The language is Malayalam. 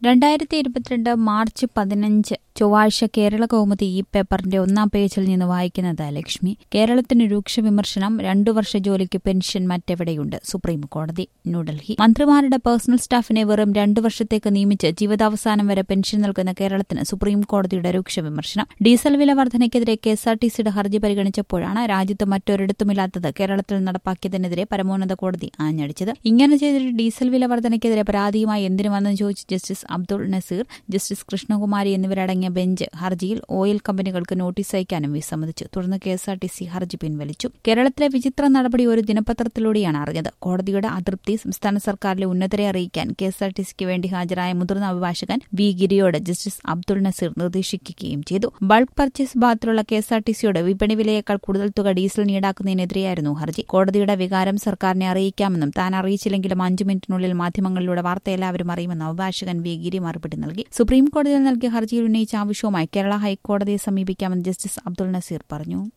രണ്ടായിരത്തി ഇരുപത്തിരണ്ട് മാർച്ച് പതിനഞ്ച് ചൊവ്വാഴ്ച കേരള കൗമുദി ഈ പേപ്പറിന്റെ ഒന്നാം പേജിൽ നിന്ന് വായിക്കുന്നത് ലക്ഷ്മി കേരളത്തിന് രൂക്ഷ വിമർശനം രണ്ടു വർഷ ജോലിക്ക് പെൻഷൻ മറ്റെവിടെയുണ്ട് സുപ്രീം കോടതി ന്യൂഡൽഹി മന്ത്രിമാരുടെ പേഴ്സണൽ സ്റ്റാഫിനെ വെറും രണ്ടു വർഷത്തേക്ക് നിയമിച്ച് ജീവിതാവസാനം വരെ പെൻഷൻ നൽകുന്ന കേരളത്തിന് സുപ്രീം കോടതിയുടെ രൂക്ഷ വിമർശനം ഡീസൽ വില വർധനയ്ക്കെതിരെ കെഎസ്ആർടിസിയുടെ ഹർജി പരിഗണിച്ചപ്പോഴാണ് രാജ്യത്ത് മറ്റൊരിടത്തുമില്ലാത്തത് കേരളത്തിൽ നടപ്പാക്കിയതിനെതിരെ പരമോന്നത കോടതി ആഞ്ഞടിച്ചത് ഇങ്ങനെ ചെയ്തിട്ട് ഡീസൽ വില വർധനയ്ക്കെതിരെ പരാതിയുമായി എന്തിനു വന്നെന്ന് ചോദിച്ച് ജസ്റ്റിസ് അബ്ദുൾ നസീർ ജസ്റ്റിസ് കൃഷ്ണകുമാരി എന്നിവരടങ്ങിയ ബെഞ്ച് ഹർജിയിൽ ഓയിൽ കമ്പനികൾക്ക് നോട്ടീസ് അയക്കാനും വിസമ്മതിച്ചു തുടർന്ന് കെഎസ്ആർടിസി ഹർജി പിൻവലിച്ചു കേരളത്തിലെ വിചിത്ര നടപടി ഒരു ദിനപത്രത്തിലൂടെയാണ് അറിഞ്ഞത് കോടതിയുടെ അതൃപ്തി സംസ്ഥാന സർക്കാരിലെ ഉന്നതരെ അറിയിക്കാൻ കെഎസ്ആർടിസിക്ക് വേണ്ടി ഹാജരായ മുതിർന്ന അഭിഭാഷകൻ വി ഗിരിയോട് ജസ്റ്റിസ് അബ്ദുൾ നസീർ നിർദ്ദേശിക്കുകയും ചെയ്തു ബൾക്ക് പർച്ചേസ് ഭാഗത്തുള്ള കെഎസ്ആർടിസിയോട് വിപണി വിലയേക്കാൾ കൂടുതൽ തുക ഡീസലിന് ഈടാക്കുന്നതിനെതിരെയായിരുന്നു ഹർജി കോടതിയുടെ വികാരം സർക്കാരിനെ അറിയിക്കാമെന്നും താൻ അറിയിച്ചില്ലെങ്കിലും അഞ്ചു മിനിറ്റിനുള്ളിൽ മാധ്യമങ്ങളിലൂടെ വാർത്ത എല്ലാവരും അറിയുമെന്ന് അഭിഭാഷകൻ വി ഗിരി മറുപടി നൽകി സുപ്രീം കോടതിയിൽ നൽകിയ ഹർജിയിൽ ഉന്നയിച്ച ആവശ്യവുമായി കേരള ഹൈക്കോടതിയെ സമീപിക്കാമെന്ന് ജസ്റ്റിസ് അബ്ദുൾ നസീർ പറഞ്ഞു